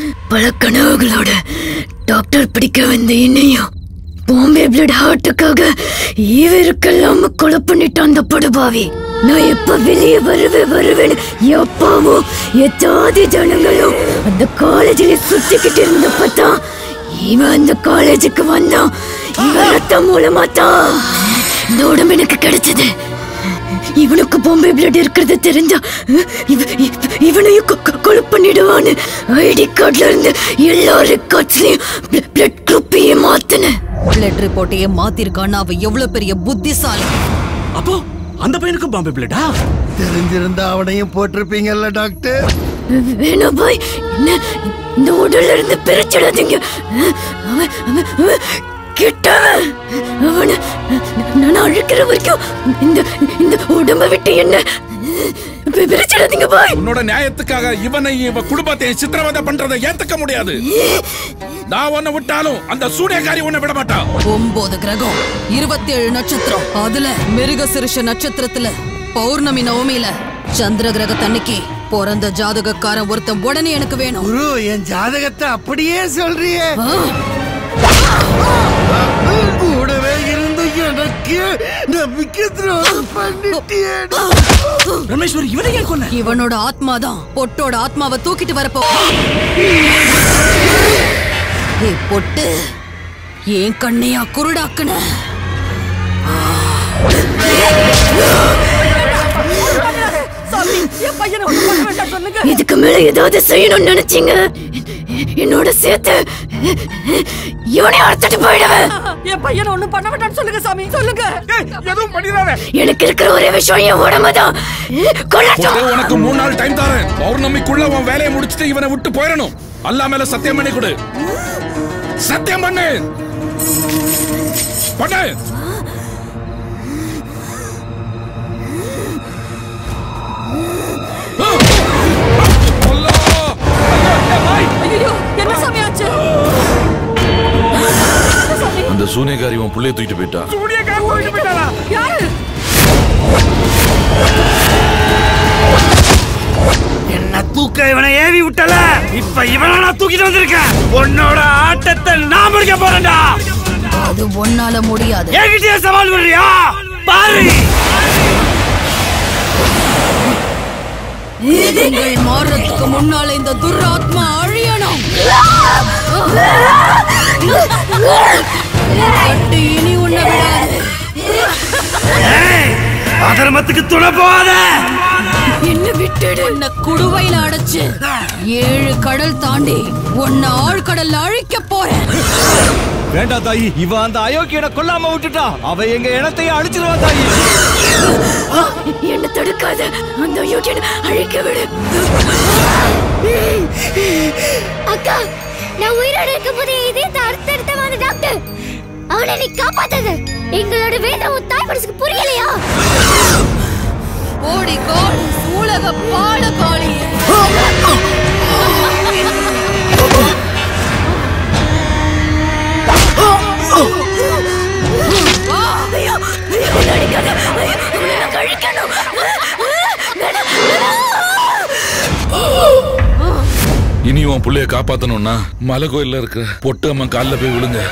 பல கனவுகளோட டாக்டர் படிக்க வந்த என்னையும் பாம்பே பிளட் ஹார்ட்டுக்காக ஈவருக்கெல்லாம் கொலை பண்ணிட்டான் அந்த படுபாவி நான் எப்ப வெளியே வருவேன் வருவேன்னு எப்பாவும் எத்தாதி ஜனங்களும் அந்த காலேஜில் சுத்திக்கிட்டு இருந்தப்பதான் இவன் அந்த காலேஜுக்கு வந்தான் இவன் ரத்தம் மூலமா தான் இந்த உடம்பு எனக்கு கிடைச்சது இவனுக்கு பொம்பை பிளட் இருக்கிறது தெரிஞ்சா இவ- இவ- இவனையும் கொ- கொ- கொலை பண்ணிடுவான்னு ஐடி கார்டுல இருந்து எல்லா ரெக்கார்ட்ஸ்லயும் பிளட் குரூப்பையே மாத்தினேன் பிளட் ரிப்போர்ட்டையே மாத்திருக்கான்னு அவ எவ்வளவு பெரிய புத்திசாலி அப்போ அந்த பையனுக்கும் பாம்பே பிளட்டா தெரிஞ்சிருந்தா அவனையும் போட்டிருப்பீங்கல்ல டாக்டர் வேணா பாய் என்ன இந்த உடல்ல இருந்து பிரிச்சிடாதீங்க அவன் அவன் அவன் கெட்டவன் அவனை நான் அழுக்கிற வரைக்கும் இந்த இந்த உடம்ப விட்டு என்ன பி- பிரிச்சிடாதீங்க பாய் உன்னோட நியாயத்துக்காக இவனை இவ குடும்பத்தை சித்திரவதை பண்றதை ஏத்துக்க முடியாது நான் உன்னை விட்டாலும் அந்த சூனியக்காரி உன்னை விட மாட்டா ஒன்பது கிரகம் இருபத்தி ஏழு நட்சத்திரம் அதுல மிருக சிறுஷ நட்சத்திரத்துல பௌர்ணமி நவமியில சந்திர கிரகத்தன்னைக்கு பிறந்த ஜாதகக்காரன் ஒருத்தன் உடனே எனக்கு வேணும் குரு என் ஜாதகத்தை அப்படியே சொல்றியே கூடவே இருந்து எனக்கு நம்பிக்கை துரோகம் பண்ணிட்டியே ரமேஸ்வரி இவனை ஏன் கொன்ன இவனோட ஆத்மாதான் பொட்டோட ஆத்மாவை தூக்கிட்டு வரப்போ ஏய் பொட்டு ஏன் கண்ணையா குருடாக்குன இதுக்கு மேல ஏதாவது செய்யணும்னு நினைச்சீங்க என்னோட சேர்த்து இவனை அறுத்துட்டு போயிடுவேன் என் பையனை ஒண்ணும் பண்ண மாட்டான்னு சொல்லுங்க சாமி சொல்லுங்க எதுவும் பண்ணிடாத எனக்கு இருக்கிற ஒரே விஷயம் என் உடம்புதான் கொல்லட்டும் ஒரே உனக்கு மூணு நாள் டைம் தரேன் பௌர்ணமிக்குள்ள உன் வேலையை முடிச்சிட்டு இவனை விட்டு போயிடணும் அல்லா மேல சத்தியம் பண்ணி கொடு சத்தியம் பண்ணு பண்ணு அல்லாஹ்! ஐயோ என்ன சாமி ஆச்சு அந்த சூனியக்காரி உன் புள்ளைய தூக்கிட்டு போயிட்டா யாரு என்ன தூக்க இவனை ஏவி விட்டல இப்ப இவனை நான் தூக்கிட்டு வந்திருக்கேன் உன்னோட ஆட்டத்தை நான் முடிக்க போறேன்டா அது ஒன்னால முடியாது என்கிட்டயே சவால் விடுறியா பாரு வேதங்கள் மாறுறதுக்கு முன்னால இந்த துராத்மா அழியணும் கட்டு இனி உன்னை விடாது ஏய், அதர்மத்துக்கு துணை போகாத என்ன விட்டுடு உன்னை குடுவையில அடைச்சு ஏழு கடல் தாண்டி உன்னை ஆழ்கடல்ல அழிக்க போறேன் வேண்டாம் தாயி இவ அந்த அயோக்கியனை கொல்லாம விட்டுட்டா அவ எங்க இனத்தையே அழிச்சிருவா தாயி என்ன தடுக்காத அந்த யோகியனை அழிக்க விடு அக்கா நான் உயிரோட இருக்கும் போது இதயத்தை அறுத்தெடுத்தவான டாக்டர் அவனை நீ காப்பாத்தது எங்களோட வேதம் உன் தாய் மனசுக்கு புரியலையா ஓடி காளி சூலக பாட காளி ஐயோ ஐயோ, என்ன அடிக்காத ஐயோ, அவனை நான் கழிக்கணும் வேணாம், இனி உன் புள்ளைய காப்பாத்தணும்னா மலை கோயில்ல இருக்கிற பொட்டு அம்மா கால்ல போய் விழுங்க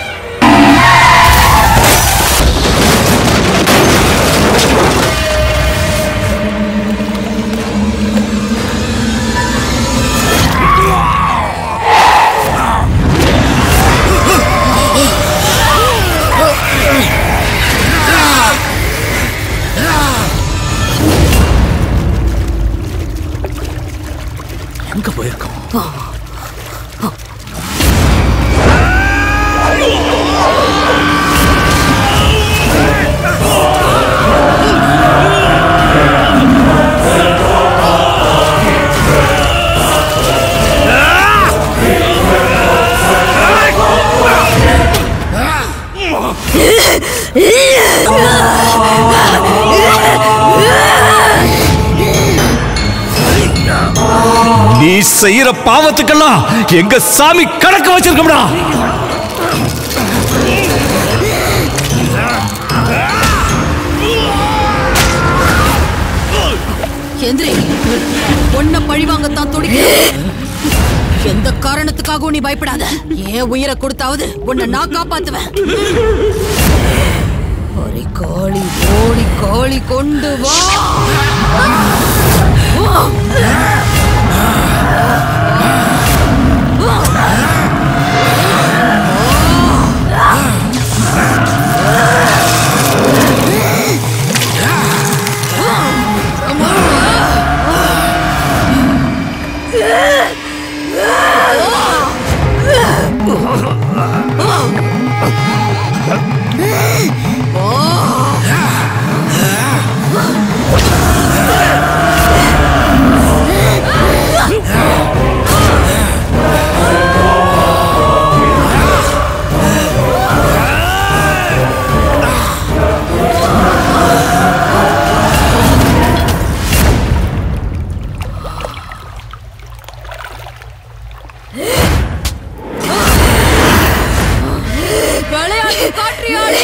எங்க போயிருக்கோம் நீ செய்யற பாவத்துக்கெல்லாம் எங்க சாமி கணக்கு வச்சிருக்கோம்டா எந்திரி உன்னை பழிவாங்கத்தான் துடிக்க எந்த காரணத்துக்காகவும் நீ பயப்படாத ஏன் உயிரை கொடுத்தாவது உன்னை நான் காப்பாத்துவேன் ஒரு கோழி ஓடி கோழி கொண்டு வா விளையாட்டு காற்றியாடி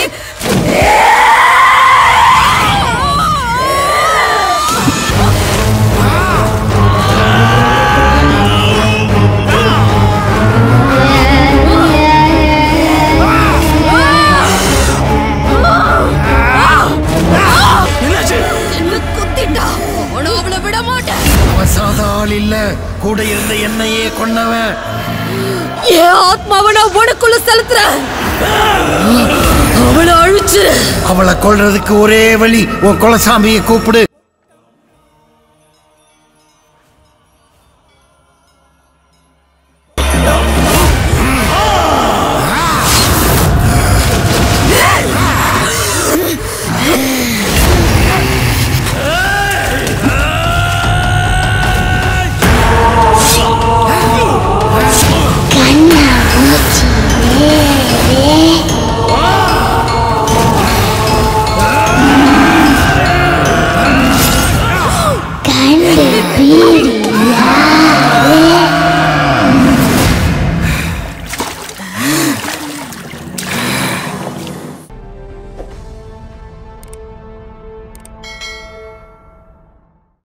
என்ன குத்திட்டா அவனை அவளை விட மாட்டேன் அவன் சாதா ஆள் இல்ல கூட இருந்த என்னையே கொன்னவன் என் ஆத்மாவை நான் உனக்குள்ள செலுத்துறேன் அவளை அழிச்சு அவளை கொல்றதுக்கு ஒரே வழி உன் குலசாமியை கூப்பிடு